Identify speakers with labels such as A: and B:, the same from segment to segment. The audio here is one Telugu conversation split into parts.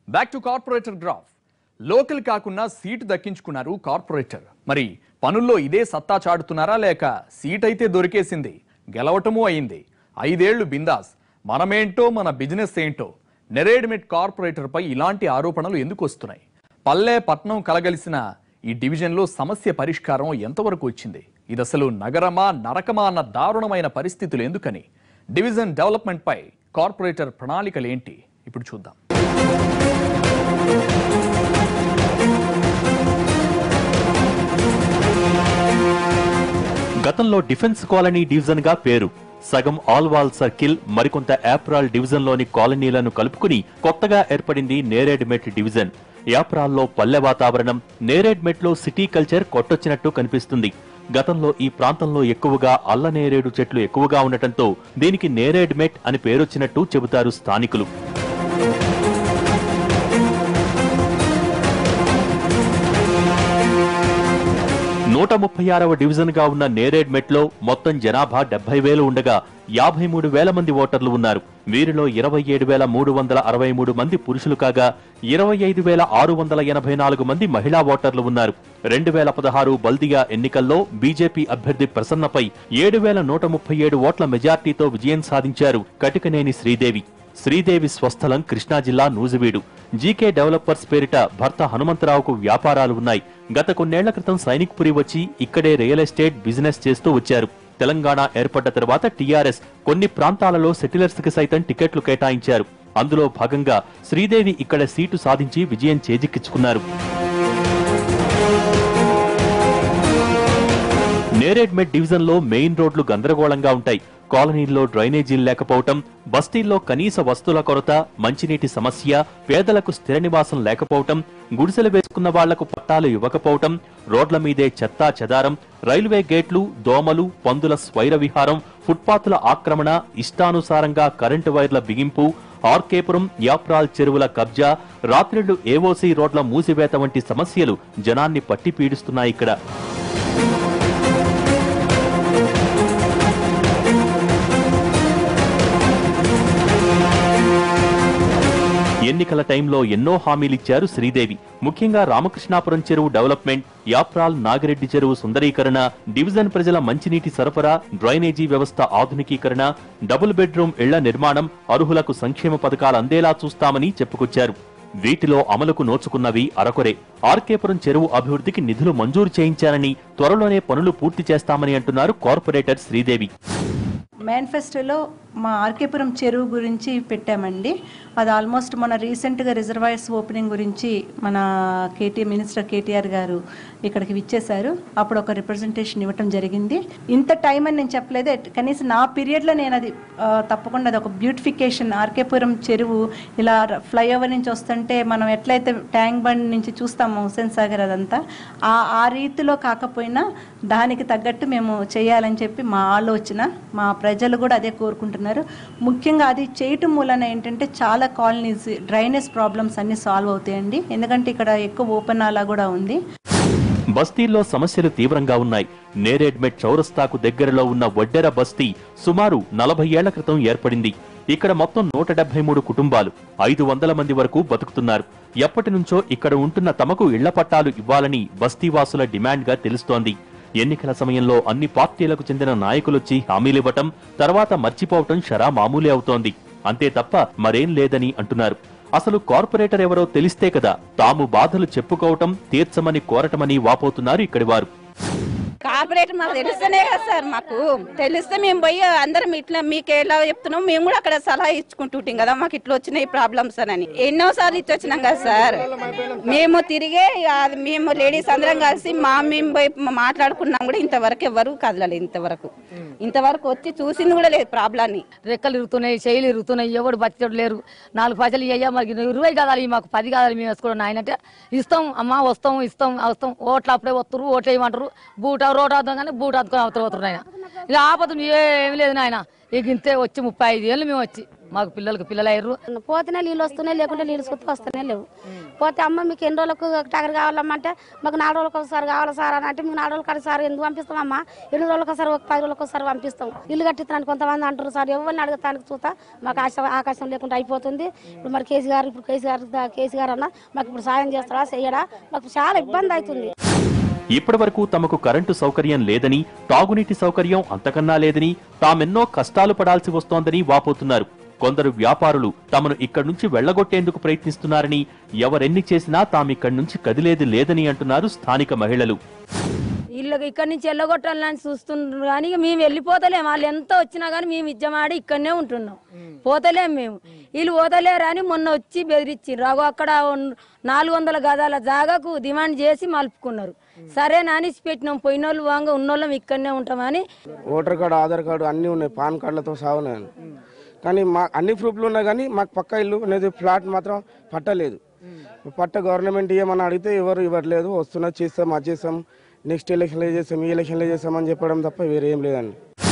A: back to corporator graph local కాకుండా సీటు దక్కించుకున్నారు కార్పొరేటర్ మరి పనుల్లో ఇదే సత్తా చాటుతున్నారా లేక సీట్ అయితే దొరికేసింది గెలవటమూ అయింది ఐదేళ్లు బిందాస్ మనమేంటో మన బిజినెస్ ఏంటో నెరేడ్మెట్ కార్పొరేటర్ పై ఇలాంటి ఆరోపణలు ఎందుకు వస్తున్నాయి పల్లె పట్నం కలగలిసిన ఈ డివిజన్లో సమస్య పరిష్కారం ఎంతవరకు వచ్చింది ఇది అసలు నగరమా నరకమా అన్న దారుణమైన పరిస్థితులు ఎందుకని డివిజన్ డెవలప్మెంట్ పై కార్పొరేటర్ ప్రణాళికలు ఏంటి ఇప్పుడు చూద్దాం
B: గతంలో డిఫెన్స్ కాలనీ డివిజన్ గా పేరు సగం ఆల్వాల్ సర్కిల్ మరికొంత ఏప్రాల్ డివిజన్ లోని కాలనీలను కలుపుకుని కొత్తగా ఏర్పడింది నేరేడ్మెట్ డివిజన్ యాప్రాల్లో పల్లె వాతావరణం నేరేడ్మెట్ లో సిటీ కల్చర్ కొట్టొచ్చినట్టు కనిపిస్తుంది గతంలో ఈ ప్రాంతంలో ఎక్కువగా అల్ల నేరేడు చెట్లు ఎక్కువగా ఉండటంతో దీనికి నేరేడ్మెట్ అని పేరొచ్చినట్టు చెబుతారు స్థానికులు నూట ముప్పై ఆరవ డివిజన్ గా ఉన్న నేరేడ్మెట్ లో మొత్తం జనాభా డెబ్బై వేలు ఉండగా యాభై మూడు వేల మంది ఓటర్లు ఉన్నారు వీరిలో ఇరవై ఏడు వేల మూడు వందల అరవై మూడు మంది పురుషులు కాగా ఇరవై ఐదు వేల ఆరు వందల ఎనభై నాలుగు మంది మహిళా ఓటర్లు ఉన్నారు రెండు వేల పదహారు బల్దియా ఎన్నికల్లో బీజేపీ అభ్యర్థి ప్రసన్నపై ఏడు వేల నూట ముప్పై ఏడు ఓట్ల మెజార్టీతో విజయం సాధించారు కటికనేని శ్రీదేవి శ్రీదేవి స్వస్థలం కృష్ణా జిల్లా నూజివీడు జీకే డెవలపర్స్ పేరిట భర్త హనుమంతరావుకు వ్యాపారాలు ఉన్నాయి గత కొన్నేళ్ల క్రితం సైనిక్పురి వచ్చి ఇక్కడే రియల్ ఎస్టేట్ బిజినెస్ చేస్తూ వచ్చారు తెలంగాణ ఏర్పడ్డ తర్వాత టీఆర్ఎస్ కొన్ని ప్రాంతాలలో సెటిలర్స్ కి సైతం టికెట్లు కేటాయించారు అందులో భాగంగా శ్రీదేవి ఇక్కడ సీటు సాధించి విజయం చేజిక్కించుకున్నారు నేరేడ్మెట్ డివిజన్ లో మెయిన్ రోడ్లు గందరగోళంగా ఉంటాయి కాలనీల్లో డ్రైనేజీలు లేకపోవటం బస్తీల్లో కనీస వస్తువుల కొరత మంచినీటి సమస్య పేదలకు స్థిర నివాసం లేకపోవటం గుడిసెలు వేసుకున్న వాళ్లకు పట్టాలు ఇవ్వకపోవటం రోడ్ల మీదే చెత్తా చెదారం రైల్వే గేట్లు దోమలు పందుల స్వైర విహారం ఫుట్పాత్ల ఆక్రమణ ఇష్టానుసారంగా కరెంటు వైర్ల బిగింపు ఆర్కేపురం యాప్రాల్ చెరువుల కబ్జా రాత్రిళ్లు ఏవోసీ రోడ్ల మూసివేత వంటి సమస్యలు జనాన్ని పట్టి పీడిస్తున్నాయి ఇక్కడ ఎన్నికల టైంలో ఎన్నో హామీలిచ్చారు శ్రీదేవి ముఖ్యంగా రామకృష్ణాపురం చెరువు డెవలప్మెంట్ యాప్రాల్ నాగిరెడ్డి చెరువు సుందరీకరణ డివిజన్ ప్రజల మంచినీటి సరఫరా డ్రైనేజీ వ్యవస్థ ఆధునికీకరణ డబుల్ బెడ్రూమ్ ఇళ్ల నిర్మాణం అర్హులకు సంక్షేమ పథకాలు అందేలా చూస్తామని చెప్పుకొచ్చారు వీటిలో అమలుకు నోచుకున్నవి అరకొరే ఆర్కేపురం చెరువు అభివృద్ధికి నిధులు మంజూరు చేయించారని త్వరలోనే పనులు పూర్తి చేస్తామని అంటున్నారు కార్పొరేటర్ శ్రీదేవి
C: మేనిఫెస్టోలో మా ఆర్కేపురం చెరువు గురించి పెట్టామండి అది ఆల్మోస్ట్ మన రీసెంట్గా రిజర్వాయర్స్ ఓపెనింగ్ గురించి మన కేటీ మినిస్టర్ కేటీఆర్ గారు ఇక్కడికి విచ్చేశారు అప్పుడు ఒక రిప్రజెంటేషన్ ఇవ్వటం జరిగింది ఇంత టైం అని నేను చెప్పలేదు ఎట్- కనీసం నా పీరియడ్లో నేను అది ఆ, తప్పకుండా అది ఒక బ్యూటిఫికేషన్ ఆర్కేపురం చెరువు ఇలా ఫ్లైఓవర్ నుంచి వస్తుంటే మనం ఎట్లయితే ట్యాంక్ బండ్ నుంచి చూస్తాము హుసేన్ సాగర్ అదంతా ఆ ఆ రీతిలో కాకపోయినా దానికి తగ్గట్టు మేము చేయాలని చెప్పి మా ఆలోచన మా ప్రజలు కూడా అదే కోరుకుంటున్నారు ముఖ్యంగా అది చేయటం మూలన ఏంటంటే చాలా కాలనీస్ డ్రైనేజ్ ప్రాబ్లమ్స్ అన్నీ సాల్వ్ అవుతాయండి ఎందుకంటే ఇక్కడ ఎక్కువ ఓపెన్ అలా కూడా ఉంది
B: బస్తీల్లో సమస్యలు తీవ్రంగా ఉన్నాయి నేరేడ్మెట్ చౌరస్తాకు దగ్గరలో ఉన్న వడ్డెర బస్తీ సుమారు నలభై ఏళ్ల క్రితం ఏర్పడింది ఇక్కడ మొత్తం నూట డెబ్బై మూడు కుటుంబాలు ఐదు వందల మంది వరకు బతుకుతున్నారు ఎప్పటి నుంచో ఇక్కడ ఉంటున్న తమకు ఇళ్ల పట్టాలు ఇవ్వాలని బస్తీవాసుల డిమాండ్గా తెలుస్తోంది ఎన్నికల సమయంలో అన్ని పార్టీలకు చెందిన నాయకులొచ్చి హామీలివ్వటం తర్వాత మర్చిపోవటం షరా మామూలే అవుతోంది అంతే తప్ప మరేం లేదని అంటున్నారు అసలు కార్పొరేటర్ ఎవరో తెలిస్తే కదా తాము బాధలు చెప్పుకోవటం తీర్చమని కోరటమని వాపోతున్నారు ఇక్కడి వారు
D: కార్పొరేటర్ మాకు తెలిస్తేనే కదా సార్ మాకు తెలిస్తే మేము పోయి అందరం ఇట్లా మీకు ఎలా చెప్తున్నాం మేము కూడా అక్కడ సలహా ఇచ్చుకుంటుంటాం కదా మాకు ఇట్లా వచ్చినాయి ప్రాబ్లమ్స్ అని ఎన్నో సార్లు ఇచ్చి వచ్చినాం కదా సార్ మేము తిరిగే అది మేము లేడీస్ అందరం కలిసి మా మేము పోయి మాట్లాడుకున్నాం కూడా ఇంతవరకు ఎవరు కదలలేదు ఇంతవరకు ఇంతవరకు వచ్చి చూసింది కూడా లేదు ప్రాబ్లాన్ని
E: రెక్కలు ఇరుగుతున్నాయి చేయిలు ఇరుగుతున్నాయి ఎవడు బతికేడు లేరు నాలుగు పైసలు ఇయ్యా మరి ఇరవై కాదాలి మాకు పది కాదాలి మేము వేసుకోవడం ఆయన అంటే ఇస్తాం అమ్మ వస్తాం ఇస్తాం వస్తాం ఓట్లు అప్పుడే వస్తారు ఓట్లు వేయమంటారు బూట రోడ్ అవుతాం కానీ బూట అద్దుకొని అవతల పోతున్నారు ఆయన ఇలా ఆపద ఏమి లేదు నాయన ఇక ఇంతే వచ్చి ముప్పై ఐదు ఏళ్ళు మేము వచ్చి మాకు పిల్లలకు పిల్లలు అయ్యారు
F: పోతేనే నీళ్ళు వస్తున్నాయి లేకుంటే నీళ్ళు సుత్తి వస్తూనే లేవు పోతే అమ్మ మీకు ఎన్ని రోజులకు టగర్ కావాలమ్మంటే మాకు నాలుగు రోజులకు ఒకసారి కావాలి సార్ అని అంటే మీకు నాలుగు రోజులకు ఒకసారి ఎందుకు పంపిస్తాం అమ్మా ఎన్ని రోజులకు ఒకసారి ఒక పది రోజులకు ఒకసారి పంపిస్తాం ఇల్లు కట్టిస్తానికి కొంతమంది అంటారు సార్ ఎవరిని అడగటానికి చూస్తా మాకు ఆశ ఆకాశం లేకుండా అయిపోతుంది ఇప్పుడు మరి కేసీఆర్ ఇప్పుడు కేసీఆర్ కేసీఆర్ అన్న మాకు ఇప్పుడు సాయం చేస్తారా చెయ్యడా మాకు చాలా ఇబ్బంది అవుతుంది
B: ఇప్పటి వరకు తమకు కరెంటు సౌకర్యం లేదని తాగునీటి సౌకర్యం అంతకన్నా లేదని తామెన్నో కష్టాలు పడాల్సి వస్తోందని వాపోతున్నారు కొందరు వ్యాపారులు తమను ఇక్కడి నుంచి వెళ్లగొట్టేందుకు ప్రయత్నిస్తున్నారని ఎవరెన్ని చేసినా తామిక్కడి నుంచి కదిలేది లేదని అంటున్నారు స్థానిక మహిళలు
G: వీళ్ళకి ఇక్కడి నుంచి వెళ్ళగొట్టాలని చూస్తున్నారు కానీ ఇక మేము వెళ్ళిపోతలేం వాళ్ళు ఎంత వచ్చినా కానీ మేము ఇజ్జమాడి ఇక్కడనే ఉంటున్నాం పోతలేం మేము వీళ్ళు పోతలేరు అని మొన్న వచ్చి బెదిరించారు రాగు అక్కడ ఉన్- నాలుగు వందల గదాల జాగాకు డిమాండ్ చేసి మలుపుకున్నారు సరే నాని పెట్టినాం పోయిన వాళ్ళు వాంగ ఉన్నోళ్ళం ఇక్కడనే ఉంటామని
H: ఓటర్ కార్డు ఆధార్ కార్డు అన్నీ ఉన్నాయి పాన్ కార్డులతో సహా ఉన్నాయి కానీ మా అన్ని ప్రూఫ్లు ఉన్నాయి కానీ మాకు పక్క ఇల్లు అనేది ఫ్లాట్ మాత్రం పట్టలేదు పట్ట గవర్నమెంట్ ఏమన్నా అడిగితే ఎవరు ఇవ్వట్లేదు వస్తున్నా చేస్తాం అది చేస్తాం నెక్స్ట్ ఎలక్షన్లో చేస్తాం ఈ ఎలక్షన్లో చేస్తామని చెప్పడం తప్ప వేరే ఏం లేదండి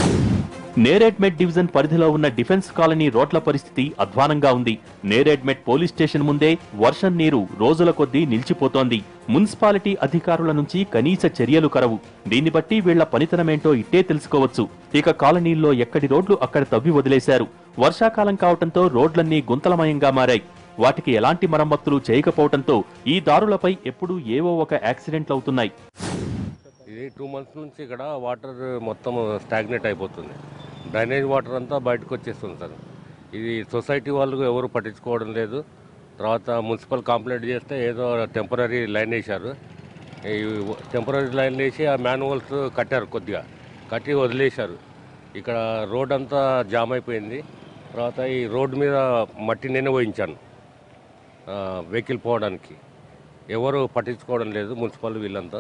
B: నేరేడ్మెట్ డివిజన్ పరిధిలో ఉన్న డిఫెన్స్ కాలనీ రోడ్ల పరిస్థితి అధ్వానంగా ఉంది నేరేడ్మెట్ పోలీస్ స్టేషన్ ముందే వర్షం నీరు రోజుల కొద్దీ నిలిచిపోతోంది మున్సిపాలిటీ అధికారుల నుంచి కనీస చర్యలు కరవు దీన్ని బట్టి వీళ్ల పనితనమేంటో ఇట్టే తెలుసుకోవచ్చు ఇక కాలనీల్లో ఎక్కడి రోడ్లు అక్కడ తవ్వి వదిలేశారు వర్షాకాలం కావటంతో రోడ్లన్నీ గుంతలమయంగా మారాయి వాటికి ఎలాంటి మరమ్మతులు చేయకపోవటంతో ఈ దారులపై ఎప్పుడూ ఏవో ఒక యాక్సిడెంట్లు అవుతున్నాయి
I: ఇది టూ మంత్స్ నుంచి ఇక్కడ వాటర్ మొత్తం స్టాగ్నేట్ అయిపోతుంది డ్రైనేజ్ వాటర్ అంతా బయటకు వచ్చేస్తుంది సార్ ఇది సొసైటీ వాళ్ళు ఎవరు పట్టించుకోవడం లేదు తర్వాత మున్సిపల్ కంప్లైంట్ చేస్తే ఏదో టెంపరీ లైన్ వేశారు ఈ టెంపరీ లైన్ వేసి ఆ మాన్యువల్స్ కట్టారు కొద్దిగా కట్టి వదిలేశారు ఇక్కడ రోడ్ అంతా జామ్ అయిపోయింది తర్వాత ఈ రోడ్డు మీద మట్టి నేనే పోయించాను వెహికల్ పోవడానికి ఎవరు పట్టించుకోవడం లేదు మున్సిపల్ వీళ్ళంతా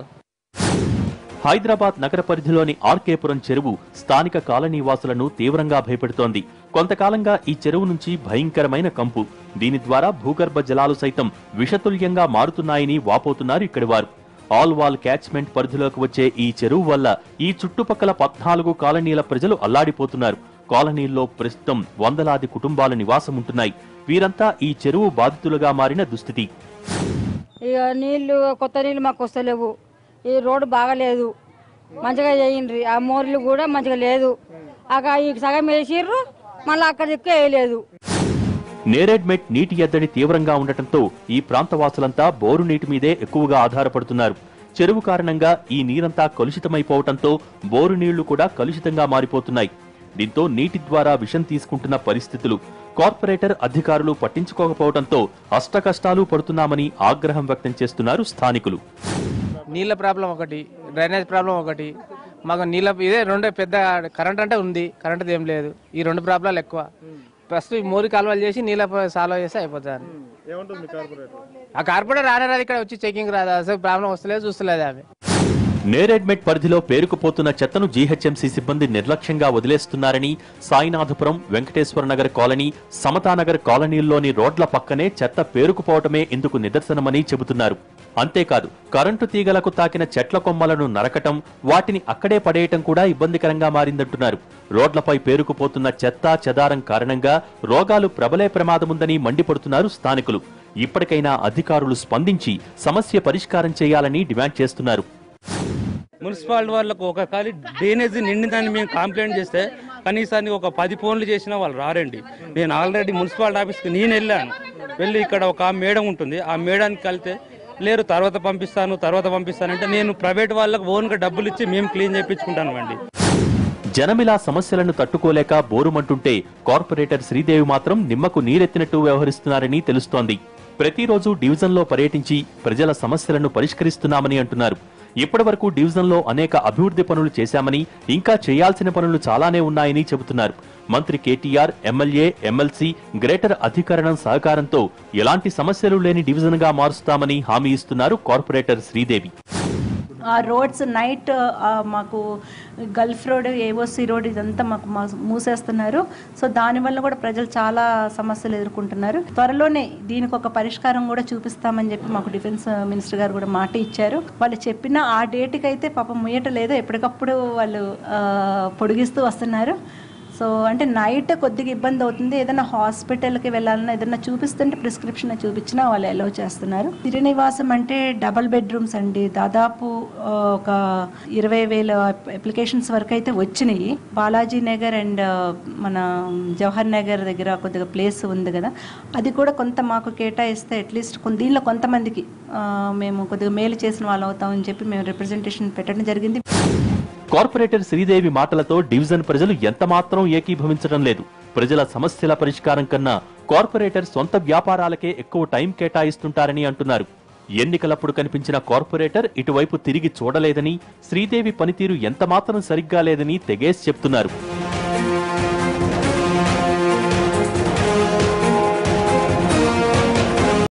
B: హైదరాబాద్ నగర పరిధిలోని ఆర్కేపురం చెరువు స్థానిక కాలనీ వాసులను తీవ్రంగా భయపెడుతోంది కొంతకాలంగా ఈ చెరువు నుంచి భయంకరమైన కంపు దీని ద్వారా భూగర్భ జలాలు సైతం విషతుల్యంగా మారుతున్నాయని వాపోతున్నారు ఇక్కడి వారు ఆల్ వాల్ క్యాచ్మెంట్ పరిధిలోకి వచ్చే ఈ చెరువు వల్ల ఈ చుట్టుపక్కల పద్నాలుగు కాలనీల ప్రజలు అల్లాడిపోతున్నారు కాలనీల్లో ప్రస్తుతం వందలాది కుటుంబాల నివాసం ఉంటున్నాయి వీరంతా ఈ చెరువు బాధితులుగా మారిన దుస్థితి
G: ఇక నీళ్లు కొత్త నీళ్ళు మాకు వస్తలేవు ఈ రోడ్డు బాగలేదు మంచిగా చేయండి ఆ మోర్లు కూడా మంచిగా లేదు అక్కడ ఈ సగం వేసిర్రు మళ్ళీ అక్కడ దిక్కు వేయలేదు
B: నేరేడ్మెట్ నీటి ఎద్దడి తీవ్రంగా ఉండటంతో ఈ ప్రాంత వాసులంతా బోరు నీటి మీదే ఎక్కువగా ఆధారపడుతున్నారు చెరువు కారణంగా ఈ నీరంతా కలుషితమైపోవటంతో బోరు నీళ్లు కూడా కలుషితంగా మారిపోతున్నాయి దీంతో నీటి ద్వారా విషం తీసుకుంటున్న పరిస్థితులు కార్పొరేటర్ అధికారులు పట్టించుకోకపోవడంతో అష్టకష్టాలు పడుతున్నామని ఆగ్రహం వ్యక్తం చేస్తున్నారు స్థానికులు
J: నీళ్ళ ప్రాబ్లం ఒకటి డ్రైనేజ్ ప్రాబ్లం ఒకటి మాకు నీళ్ళ ఇదే రెండే పెద్ద కరెంట్ అంటే ఉంది కరెంట్ ఏం లేదు ఈ రెండు ప్రాబ్లాలు ఎక్కువ ప్రస్తుతం ఈ మోరి కాలువలు చేసి నీళ్ళ సాల్వ్ చేస్తే అయిపోతుంది ఆ కార్పొరేటర్ రానేరాదు ఇక్కడ వచ్చి చెకింగ్ రాదు అసలు ప్రాబ్లం వస్తలేదు చూస్తలేదు ఆమె
B: నేరేడ్మెట్ పరిధిలో పేరుకుపోతున్న చెత్తను జీహెచ్ఎంసీ సిబ్బంది నిర్లక్ష్యంగా వదిలేస్తున్నారని సాయినాథపురం వెంకటేశ్వర నగర్ కాలనీ సమతానగర్ కాలనీల్లోని రోడ్ల పక్కనే చెత్త పేరుకుపోవటమే ఇందుకు నిదర్శనమని చెబుతున్నారు అంతేకాదు కరెంటు తీగలకు తాకిన చెట్ల కొమ్మలను నరకటం వాటిని అక్కడే పడేయటం కూడా ఇబ్బందికరంగా మారిందంటున్నారు రోడ్లపై పేరుకుపోతున్న చెత్త చెదారం కారణంగా రోగాలు ప్రబలే ప్రమాదముందని మండిపడుతున్నారు స్థానికులు ఇప్పటికైనా అధికారులు స్పందించి సమస్య పరిష్కారం చేయాలని డిమాండ్ చేస్తున్నారు
K: మున్సిపాలిటీ వాళ్ళకు ఒక ఖాళీ డ్రైనేజ్ నిండిందని మేము కంప్లైంట్ చేస్తే కనీసానికి ఒక పది ఫోన్లు చేసినా వాళ్ళు రారండి నేను ఆల్రెడీ మున్సిపాలిటీ ఆఫీస్కి నేను వెళ్ళాను వెళ్ళి ఇక్కడ ఒక మేడం ఉంటుంది ఆ మేడానికి కలితే లేరు తర్వాత పంపిస్తాను తర్వాత పంపిస్తానంటే నేను ప్రైవేట్ వాళ్ళకు ఓన్గా డబ్బులు ఇచ్చి మేము క్లీన్ చేయించుకుంటాను అండి
B: జనమిలా సమస్యలను తట్టుకోలేక బోరుమంటుంటే కార్పొరేటర్ శ్రీదేవి మాత్రం నిమ్మకు నీరెత్తినట్టు వ్యవహరిస్తున్నారని తెలుస్తోంది ప్రతిరోజు డివిజన్లో పర్యటించి ప్రజల సమస్యలను పరిష్కరిస్తున్నామని అంటున్నారు ఇప్పటివరకు డివిజన్లో అనేక అభివృద్ధి పనులు చేశామని ఇంకా చేయాల్సిన పనులు చాలానే ఉన్నాయని చెబుతున్నారు మంత్రి కేటీఆర్ ఎమ్మెల్యే ఎమ్మెల్సీ గ్రేటర్ అధికరణం సహకారంతో ఎలాంటి సమస్యలు లేని డివిజన్గా మారుస్తామని హామీ ఇస్తున్నారు కార్పొరేటర్ శ్రీదేవి
C: ఆ రోడ్స్ నైట్ ఆ, మాకు గల్ఫ్ రోడ్ ఏఓసి రోడ్ ఇదంతా మాకు మా- మూసేస్తున్నారు సో దానివల్ల కూడా ప్రజలు చాలా సమస్యలు ఎదుర్కొంటున్నారు త్వరలోనే దీనికి ఒక పరిష్కారం కూడా చూపిస్తామని చెప్పి మాకు డిఫెన్స్ మినిస్టర్ గారు కూడా మాట ఇచ్చారు వాళ్ళు చెప్పిన ఆ డేట్కి అయితే పాపం ముయ్యట లేదు ఎప్పటికప్పుడు వాళ్ళు ఆ, పొడిగిస్తూ వస్తున్నారు సో అంటే నైట్ కొద్దిగా ఇబ్బంది అవుతుంది ఏదైనా హాస్పిటల్కి వెళ్ళాలన్నా ఏదైనా చూపిస్తుంటే ప్రిస్క్రిప్షన్ చూపించినా వాళ్ళు అలౌ చేస్తున్నారు శ్రీనివాసం అంటే డబల్ బెడ్రూమ్స్ అండి దాదాపు ఆ, ఒక ఇరవై వేల అప్లికేషన్స్ వరకు అయితే వచ్చినాయి బాలాజీ నగర్ అండ్ మన జవహర్ నగర్ దగ్గర కొద్దిగా ప్లేస్ ఉంది కదా అది కూడా కొంత మాకు కేటాయిస్తే అట్లీస్ట్ కొంత దీనిలో కొంతమందికి ఆ, మేము కొద్దిగా మేలు చేసిన వాళ్ళు అవుతామని చెప్పి మేము రిప్రజెంటేషన్ పెట్టడం జరిగింది
B: కార్పొరేటర్ శ్రీదేవి మాటలతో డివిజన్ ప్రజలు ఎంత మాత్రం ఏకీభవించడం లేదు ప్రజల సమస్యల పరిష్కారం కన్నా కార్పొరేటర్ సొంత వ్యాపారాలకే ఎక్కువ టైం కేటాయిస్తుంటారని అంటున్నారు ఎన్నికలప్పుడు కనిపించిన కార్పొరేటర్ ఇటువైపు తిరిగి చూడలేదని శ్రీదేవి పనితీరు ఎంత మాత్రం సరిగ్గా లేదని తెగేసి చెప్తున్నారు